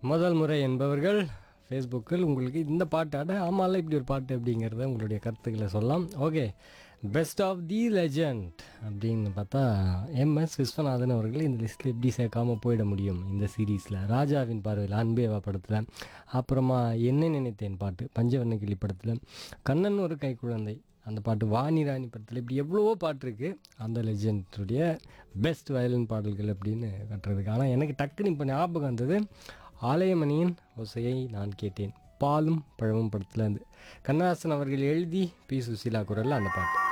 முதல் முறை என்பவர்கள் ஃபேஸ்புக்கில் உங்களுக்கு இந்த பாட்டாட ஆமால இப்படி ஒரு பாட்டு அப்படிங்கிறத உங்களுடைய கருத்துக்களை சொல்லலாம் okay best of the legend அப்படின்னு பார்த்தா எம்எஸ் விஸ்வநாதன் அவர்கள் இந்த லிஸ்ட்டில் எப்படி சேர்க்காம போயிட முடியும் இந்த சீரீஸில் ராஜாவின் பார்வையில் அன்பேவா படத்தில் அப்புறமா என்ன நினைத்தேன் பாட்டு பஞ்சவர்ண கிளி படத்தில் கண்ணன் ஒரு கைக்குழந்தை அந்த பாட்டு வாணி ராணி படத்தில் இப்படி எவ்வளவோ பாட்டு இருக்குது அந்த லெஜண்டுடைய பெஸ்ட் வயலின் பாடல்கள் அப்படின்னு கட்டுறதுக்கு ஆனால் எனக்கு டக்குன்னு இப்போ ஞாபகம் வந்தது ஆலயமணியின் ஓசையை நான் கேட்டேன் பாலும் பழமும் படத்தில் இருந்து கண்ணதாசன் அவர்கள் எழுதி பி சுசீலா குரலில் அந்த பாட்டு